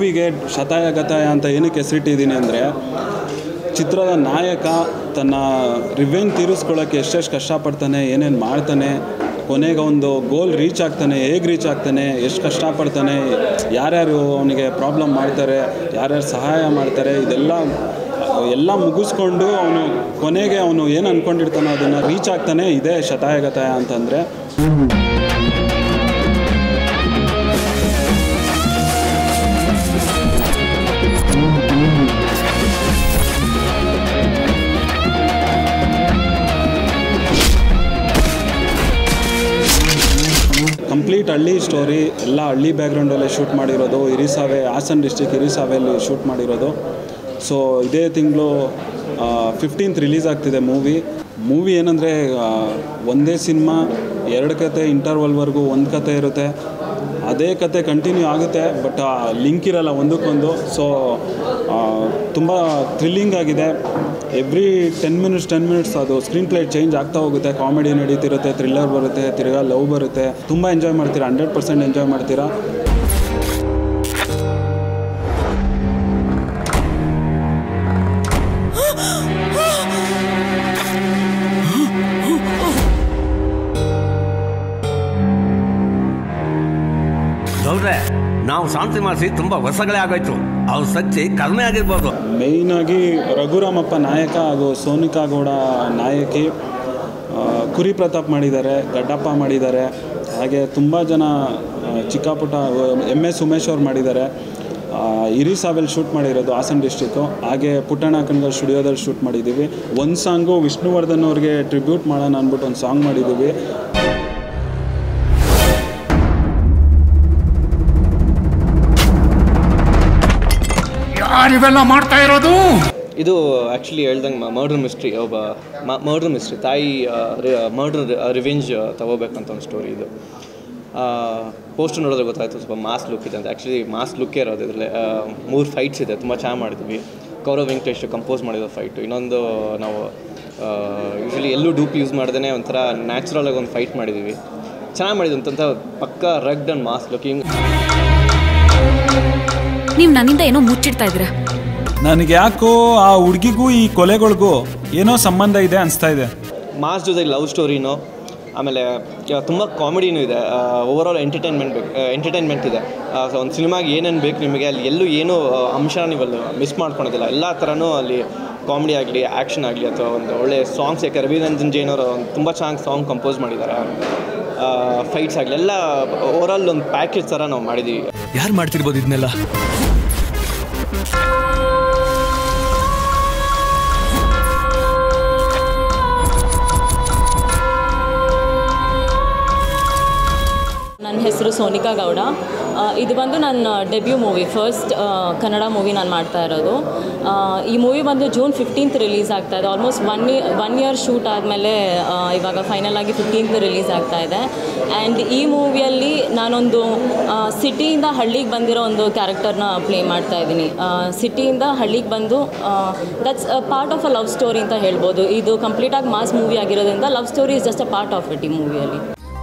ಮೂವಿಗೆ ಶತಾಯ ಗತಾಯ ಅಂತ ಏನಕ್ಕೆ ಹೆಸರಿಟ್ಟಿದ್ದೀನಿ ಅಂದರೆ ಚಿತ್ರದ ನಾಯಕ ತನ್ನ ರಿವೆಂಜ್ ತೀರಿಸ್ಕೊಳ್ಳೋಕ್ಕೆ ಎಷ್ಟೆಷ್ಟು ಕಷ್ಟಪಡ್ತಾನೆ ಏನೇನು ಮಾಡ್ತಾನೆ ಕೊನೆಗೆ ಒಂದು ಗೋಲ್ ರೀಚ್ ಆಗ್ತಾನೆ ಹೇಗೆ ರೀಚ್ ಆಗ್ತಾನೆ ಎಷ್ಟು ಕಷ್ಟಪಡ್ತಾನೆ ಯಾರ್ಯಾರು ಅವನಿಗೆ ಪ್ರಾಬ್ಲಮ್ ಮಾಡ್ತಾರೆ ಯಾರ್ಯಾರು ಸಹಾಯ ಮಾಡ್ತಾರೆ ಇದೆಲ್ಲ ಎಲ್ಲ ಮುಗಿಸ್ಕೊಂಡು ಅವನು ಕೊನೆಗೆ ಅವನು ಏನು ಅಂದ್ಕೊಂಡಿರ್ತಾನೋ ಅದನ್ನು ರೀಚ್ ಆಗ್ತಾನೆ ಇದೇ ಶತಾಯ ಗತಾಯ ಅಂತಂದರೆ ಕಂಪ್ಲೀಟ್ ಹಳ್ಳಿ ಸ್ಟೋರಿ ಎಲ್ಲ ಹಳ್ಳಿ ಬ್ಯಾಕ್ಗ್ರೌಂಡಲ್ಲೇ ಶೂಟ್ ಮಾಡಿರೋದು ಇರಿಸಾವೆ ಹಾಸನ್ ಡಿಸ್ಟಿಕ್ ಇರಿಸಾವೆಯಲ್ಲಿ ಶೂಟ್ ಮಾಡಿರೋದು ಸೊ ಇದೇ ತಿಂಗಳು ಫಿಫ್ಟೀನ್ತ್ ರಿಲೀಸ್ ಆಗ್ತಿದೆ ಮೂವಿ ಮೂವಿ ಏನಂದರೆ ಒಂದೇ ಸಿನಿಮಾ ಎರಡು ಕತೆ ಇಂಟರ್ವಲ್ವರೆಗೂ ಒಂದು ಕತೆ ಇರುತ್ತೆ ಅದೇ ಕತೆ ಕಂಟಿನ್ಯೂ ಆಗುತ್ತೆ ಬಟ್ ಲಿಂಕ್ ಇರಲ್ಲ ಒಂದಕ್ಕೊಂದು ಸೊ ತುಂಬ ಥ್ರಿಲ್ಲಿಂಗ್ ಆಗಿದೆ every ten minutes ten minutes ಅದು ಸ್ಕ್ರೀನ್ ಪ್ಲೇ ಚೇಂಜ್ ಆಗ್ತಾ ಹೋಗುತ್ತೆ ಕಾಮಿಡಿ ನಡೀತಿರುತ್ತೆ ಥ್ರಿಲ್ಲರ್ ಬರುತ್ತೆ ತಿರ್ಗಾ ಲವ್ ಬರುತ್ತೆ ತುಂಬ ಎಂಜಾಯ್ ಮಾಡ್ತೀರಾ ಹಂಡ್ರೆಡ್ ಪರ್ಸೆಂಟ್ ಎಂಜಾಯ್ ಮಾಡ್ತೀರಾ ಗೌಡ್ರೆ ನಾವು ಶಾಂತಿ ಮಾಡಿಸಿ ತುಂಬಾ ವರ್ಷಗಳೇ ಆಗೋಯ್ತು ಅವ್ರ ಸಚ್ಚಿ ಕಡಿಮೆ ಆಗಿರ್ಬೋದು ಮೇಯ್ನಾಗಿ ರಘುರಾಮಪ್ಪ ನಾಯಕ ಹಾಗೂ ಸೋನಿಕಾ ಗೌಡ ನಾಯಕಿ ಆ, ಕುರಿ ಪ್ರತಾಪ್ ಮಾಡಿದ್ದಾರೆ ಗಡ್ಡಪ್ಪ ಮಾಡಿದ್ದಾರೆ ಹಾಗೆ ತುಂಬ ಜನ ಆ, ಚಿಕ್ಕ ಪುಟ್ಟ ಎಮ್ ಎಸ್ ಉಮೇಶ್ ಅವ್ರು ಮಾಡಿದ್ದಾರೆ ಆ, ಇರಿಸಾವೆಲ್ ಶೂಟ್ ಮಾಡಿರೋದು ಹಾಸನ್ ಡಿಸ್ಟಿಕ್ಕು ಹಾಗೆ ಪುಟ್ಟಣ್ಣ ಕಣ್ಗಲ್ ಸ್ಟುಡಿಯೋದಲ್ಲಿ ಶೂಟ್ ಮಾಡಿದ್ದೀವಿ ಒಂದು ಸಾಂಗು ವಿಷ್ಣುವರ್ಧನ್ ಅವ್ರಿಗೆ ಟ್ರಿಬ್ಯೂಟ್ ಮಾಡೋಣ ಅಂದ್ಬಿಟ್ಟು ಒಂದು ಸಾಂಗ್ ಮಾಡಿದ್ದೀವಿ ಯಾರಿವೆಲ್ಲ ಮಾಡ್ತಾ ಇರೋದು ಇದು ಆ್ಯಕ್ಚುಲಿ ಹೇಳ್ದಂಗೆ ಮರ್ಡರ್ ಮಿಸ್ಟ್ರಿ ಒಬ್ಬ ಮರ್ಡರ್ ಮಿಸ್ಟ್ರಿ ತಾಯಿ ಮರ್ಡರ್ ರಿವೆಂಜ್ ತಗೋಬೇಕಂತ ಒಂದು ಸ್ಟೋರಿ ಇದು ಪೋಸ್ಟ್ ನೋಡಿದ್ರೆ ಗೊತ್ತಾಯ್ತು ಸ್ವಲ್ಪ ಮಾಸ್ ಲುಕ್ ಇದೆ ಅಂತ ಆ್ಯಕ್ಚುಲಿ ಮಾಸ್ ಲುಕ್ಕೇ ಇರೋದು ಇದರಲ್ಲಿ ಮೂರು ಫೈಟ್ಸ್ ಇದೆ ತುಂಬ ಚೆನ್ನಾಗಿ ಮಾಡಿದ್ವಿ ಗೌರವ್ ವೆಂಕಟೇಶ್ ಕಂಪೋಸ್ ಮಾಡಿರೋ ಫೈಟು ಇನ್ನೊಂದು ನಾವು ಯೂಶ್ವಲಿ ಎಲ್ಲೂ ಡೂಪ್ ಯೂಸ್ ಮಾಡ್ದೇ ಒಂಥರ ನ್ಯಾಚುರಲ್ ಆಗಿ ಒಂದು ಫೈಟ್ ಮಾಡಿದ್ದೀವಿ ಚೆನ್ನಾಗಿ ಮಾಡಿದ್ವಿ ಅಂತಂತ ಪಕ್ಕ ರಗ್ಡ್ ಆ್ಯಂಡ್ ಮಾಸ್ ಲುಕಿಂಗ್ ನೀವು ನನ್ನಿಂದ ಏನೋ ಮುಚ್ಚಿಡ್ತಾ ಇದ್ದೀರಾ ನನಗೆ ಯಾಕೋ ಆ ಹುಡುಗಿಗೂ ಈ ಕೊಲೆಗಳಿಗೂ ಏನೋ ಸಂಬಂಧ ಇದೆ ಅನಿಸ್ತಾ ಇದೆ ಮಾಸ್ ಜೊತೆಗೆ ಲವ್ ಸ್ಟೋರಿನೂ ಆಮೇಲೆ ತುಂಬ ಕಾಮಿಡಿನೂ ಇದೆ ಓವರ್ ಆಲ್ ಎಂಟರ್ಟೈನ್ಮೆಂಟ್ ಬೇಕು ಎಂಟರ್ಟೈನ್ಮೆಂಟ್ ಇದೆ ಸೊ ಒಂದು ಸಿನಿಮಾಗೆ ಏನೇನು ಬೇಕು ನಿಮಗೆ ಅಲ್ಲಿ ಎಲ್ಲೂ ಏನೂ ಆ, ಅಂಶ ನೀವು ಅಲ್ಲಿ ಮಿಸ್ ಮಾಡ್ಕೊಳೋದಿಲ್ಲ ಎಲ್ಲ ಥರನೂ ಅಲ್ಲಿ ಕಾಮಿಡಿ ಆಗಲಿ ಆ್ಯಕ್ಷನ್ ಆಗಲಿ ಅಥವಾ ಒಂದು ಒಳ್ಳೆ ಸಾಂಗ್ಸ್ ಯಾಕೆ ರವಿರಂಜನ್ ಜೈನ್ ಅವರು ಒಂದು ತುಂಬ ಚೆನ್ನಾಗಿ ಸಾಂಗ್ ಕಂಪೋಸ್ ಮಾಡಿದ್ದಾರೆ ಫೈಟ್ಸ್ ಆಗಲಿ ಎಲ್ಲ ಓವರ್ ಆಲ್ ಒಂದು ಪ್ಯಾಕೇಜ್ ಥರ ನಾವು ಮಾಡಿದ್ದೀವಿ ಯಾರು ಮಾಡ್ತಿರ್ಬೋದು ಇದನ್ನೆಲ್ಲ ನನ್ನ ಹೆಸರು ಸೋನಿಕಾ ಗೌಡ ಆ, ಇದು ಬಂದು ನನ್ನ debut movie first Kannada movie ನಾನು ಮಾಡ್ತಾ ಇರೋದು ಆ, ಈ ಮೂವಿ ಬಂದು ಜೂನ್ ಫಿಫ್ಟೀನ್ತ್ ರಿಲೀಸ್ ಆಗ್ತಾ ಇದೆ almost one uh one year shoot ಆದಮೇಲೆ ಇವಾಗ ಫೈನಲ್ ಆಗಿ ಫಿಫ್ಟೀನ್ತ್ ರಿಲೀಸ್ ಆಗ್ತಾ ಇದೆ ಆ್ಯಂಡ್ ಈ ಮೂವಿಯಲ್ಲಿ ನಾನೊಂದು ಸಿಟಿಯಿಂದ ಹಳ್ಳಿಗೆ ಬಂದಿರೋ ಒಂದು ಕ್ಯಾರೆಕ್ಟರ್ನ ಪ್ಲೇ ಮಾಡ್ತಾ ಇದ್ದೀನಿ ಸಿಟಿಯಿಂದ ಹಳ್ಳಿಗೆ ಬಂದು that's part of a love story ಅಂತ ಹೇಳ್ಬೋದು ಇದು ಕಂಪ್ಲೀಟಾಗಿ ಮಾಸ್ ಮೂವಿ ಆಗಿರೋದ್ರಿಂದ love story is just a part of it ಈ ಮೂವಿಯಲ್ಲಿ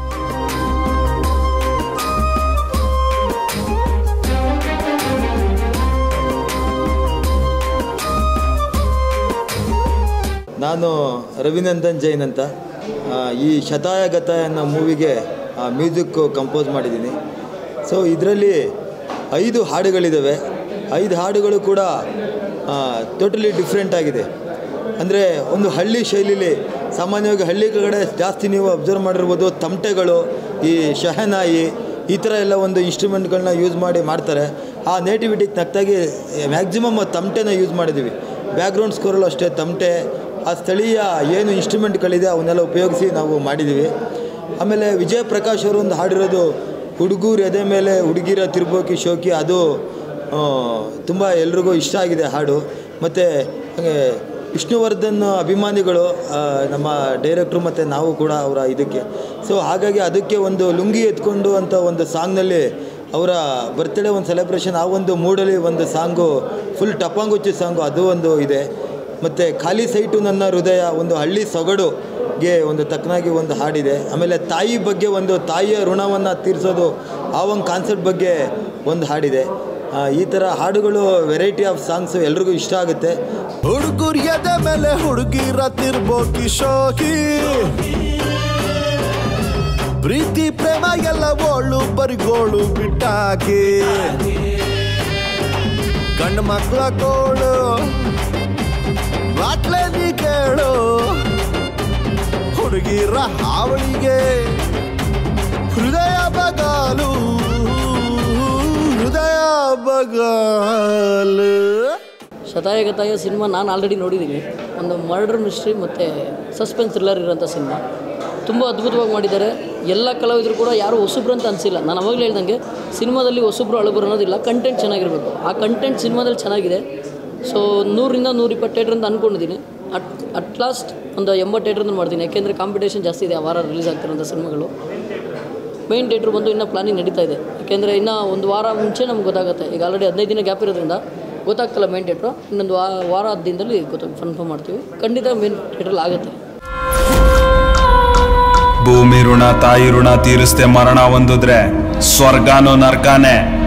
ನಾನು ರವಿನಂದನ್ ಜೈನ್ ಅಂತ ಆ, ಈ ಶತಾಯ ಗತಾಯ ಅನ್ನೋ ಮೂವಿಗೆ ಮ್ಯೂಸಿಕ್ ಕಂಪೋಸ್ ಮಾಡಿದ್ದೀನಿ ಸೊ ಇದರಲ್ಲಿ ಐದು ಹಾಡುಗಳಿದ್ದಾವೆ ಐದು ಹಾಡುಗಳು ಕೂಡ ಟೋಟಲಿ ಡಿಫ್ರೆಂಟ್ ಆಗಿದೆ ಅಂದರೆ ಒಂದು ಹಳ್ಳಿ ಶೈಲಿಲಿ ಸಾಮಾನ್ಯವಾಗಿ ಹಳ್ಳಿ ಕಡೆ ಜಾಸ್ತಿ ನೀವು ಅಬ್ಸರ್ವ್ ಮಾಡಿರ್ಬೋದು ತಮಟೆಗಳು ಈ ಶಹನಾಯಿ ಈ ಥರ ಎಲ್ಲ ಒಂದು ಇನ್ಸ್ಟ್ರೂಮೆಂಟ್ಗಳನ್ನ ಯೂಸ್ ಮಾಡಿ ಮಾಡ್ತಾರೆ ಆ ನೇಟಿವಿಟಿಗೆ ತಕ್ಕಾಗಿ ಮ್ಯಾಕ್ಸಿಮಮ್ ತಮಟೆನ ಯೂಸ್ ಮಾಡಿದ್ದೀವಿ ಬ್ಯಾಕ್ಗ್ರೌಂಡ್ ಸ್ಕೋರಲ್ಲೂ ಅಷ್ಟೇ ತಮಟೆ ಆ ಸ್ಥಳೀಯ ಏನು ಇನ್ಸ್ಟ್ರೂಮೆಂಟ್ಗಳಿದೆ ಅವನ್ನೆಲ್ಲ ಉಪಯೋಗಿಸಿ ನಾವು ಮಾಡಿದ್ದೀವಿ ಆಮೇಲೆ ವಿಜಯ ಪ್ರಕಾಶ್ ಅವರು ಒಂದು ಹಾಡಿರೋದು ಹುಡುಗೂರು ಎದೆ ಮೇಲೆ ಹುಡುಗಿರ ತಿರುಬೋಕಿ ಶೋಕಿ ಅದು ತುಂಬ ಎಲ್ರಿಗೂ ಇಷ್ಟ ಆಗಿದೆ ಹಾಡು ಮತ್ತು ಹಾಗೆ ವಿಷ್ಣುವರ್ಧನ್ ಅಭಿಮಾನಿಗಳು ಆ, ನಮ್ಮ ಡೈರೆಕ್ಟ್ರು ಮತ್ತು ನಾವು ಕೂಡ ಅವರ ಇದಕ್ಕೆ ಸೊ ಹಾಗಾಗಿ ಅದಕ್ಕೆ ಒಂದು ಲುಂಗಿ ಎತ್ಕೊಂಡು ಅಂತ ಒಂದು ಸಾಂಗ್ನಲ್ಲಿ ಅವರ ಬರ್ತ್ಡೇ ಒಂದು ಸೆಲೆಬ್ರೇಷನ್ ಆ ಒಂದು ಮೂಡಲ್ಲಿ ಒಂದು ಸಾಂಗು ಫುಲ್ ಟಪಾಂಗುಚ್ಚಿ ಸಾಂಗು ಅದು ಒಂದು ಇದೆ ಮತ್ತು ಖಾಲಿ ಸೈಟು ನನ್ನ ಹೃದಯ ಒಂದು ಹಳ್ಳಿ ಸೊಗಡುಗೆ ಒಂದು ತಕ್ಕನಾಗಿ ಒಂದು ಹಾಡಿದೆ ಆಮೇಲೆ ತಾಯಿ ಬಗ್ಗೆ ಒಂದು ತಾಯಿಯ ಋಣವನ್ನು ತೀರಿಸೋದು ಆ ಒಂದು ಕಾನ್ಸೆಪ್ಟ್ ಬಗ್ಗೆ ಒಂದು ಹಾಡಿದೆ ಆ, ಈ ಥರ ಹಾಡುಗಳು ವೆರೈಟಿ ಆಫ್ ಸಾಂಗ್ಸು ಎಲ್ರಿಗೂ ಇಷ್ಟ ಆಗುತ್ತೆ ಹುಡುಗರು ಎದೆ ಮೇಲೆ ಹುಡುಗಿರ ತಿರ್ಬೋಕಿ ಶೋಕಿ ಪ್ರೀತಿ ಪ್ರೇಮ ಎಲ್ಲ ಓಳು ಬರಿಗೋಳು ಬಿಟ್ಟಾಕಿ ಗಂಡು ಮಕ್ಕಳ ಗೋಳು ಬಾಟ್ಲೆ ನೀ ಕೇಳು ಹುಡುಗಿರ ಹಾವಳಿಗೆ ಹೃದಯ ಬಗಾಲು ಹೃದಯ ಬಗಾಲು ಶತಾಯಗತಾಯ ಸಿನಿಮಾ ನಾನು ಆಲ್ರೆಡಿ ನೋಡಿದ್ದೀನಿ ಒಂದು ಮರ್ಡರ್ ಮಿಸ್ಟ್ರಿ ಮತ್ತು ಸಸ್ಪೆನ್ಸ್ ಥ್ರಿಲ್ಲರ್ ಇರೋಂಥ ಸಿನಿಮಾ ತುಂಬ ಅದ್ಭುತವಾಗಿ ಮಾಡಿದ್ದಾರೆ ಎಲ್ಲ ಕಲಾವಿದರು ಕೂಡ ಯಾರು ಹೊಸಬ್ರು ಅಂತ ಅನಿಸಿಲ್ಲ ನಾನು ಅವಾಗಲೇ ಹೇಳ್ದಂಗೆ ಸಿನಿಮಾದಲ್ಲಿ ಹೊಸಬ್ರು ಅಳಬರು ಅನ್ನೋದಿಲ್ಲ ಕಂಟೆಂಟ್ ಚೆನ್ನಾಗಿರಬೇಕು ಆ ಕಂಟೆಂಟ್ ಸಿನಿಮಾದಲ್ಲಿ ಚೆನ್ನಾಗಿದೆ ಸೊ ನೂರಿಂದ ನೂರಿಪ್ಪತ್ತು ಥಿಯೇಟ್ರ್ ಅಂತ ಅಂದ್ಕೊಂಡಿದ್ದೀನಿ ಅಟ್ ಅಟ್ ಲಾಸ್ಟ್ ಒಂದು ಎಂಬತ್ತು ಥಿಯೇಟ್ರ್ ಅಂತ ಮಾಡ್ತೀನಿ ಯಾಕೆಂದರೆ ಕಾಂಪಿಟೇಷನ್ ಜಾಸ್ತಿ ಇದೆ ಆ ವಾರ ರಿಲೀಸ್ ಆಗ್ತಿರೋಂಥ ಸಿನಿಮಾಗಳು ಮೈನ್ ಥಿಯೇಟ್ರ್ ಬಂದು ಇನ್ನೂ ಪ್ಲಾನಿಂಗ್ ನಡೀತಾ ಇದೆ ಯಾಕೆಂದರೆ ಇನ್ನೂ ಒಂದು ವಾರ ಮುಂಚೆ ನಮ್ಗೆ ಗೊತ್ತಾಗುತ್ತೆ ಈಗ ಆಲ್ರೆಡಿ ಹದಿನೈದು ದಿನ ಗ್ಯಾಪ್ ಇರೋದ್ರಿಂದ ಗೊತ್ತಾಗ್ತಲ್ಲ ಮೈನ್ ಥಿಯೇಟ್ರು ಇನ್ನೊಂದು ವಾ ವಾರ ಹತ್ತು ದಿನದಲ್ಲಿ ಗೊತ್ತಾಗ ಕನ್ಫರ್ಮ್ ಮಾಡ್ತೀವಿ ಖಂಡಿತ ಮೇನ್ ಥಿಯೇಟ್ರಲ್ಲಿ ಆಗುತ್ತೆ ಭೂಮಿ ಋಣ ತಾಯಿ ಋಣ ತೀರಿಸ್ದೆ ಮರಣ ಹೊಂದಿದ್ರೆ ಸ್ವರ್ಗಾನೋ ನರ್ಕಾನೆ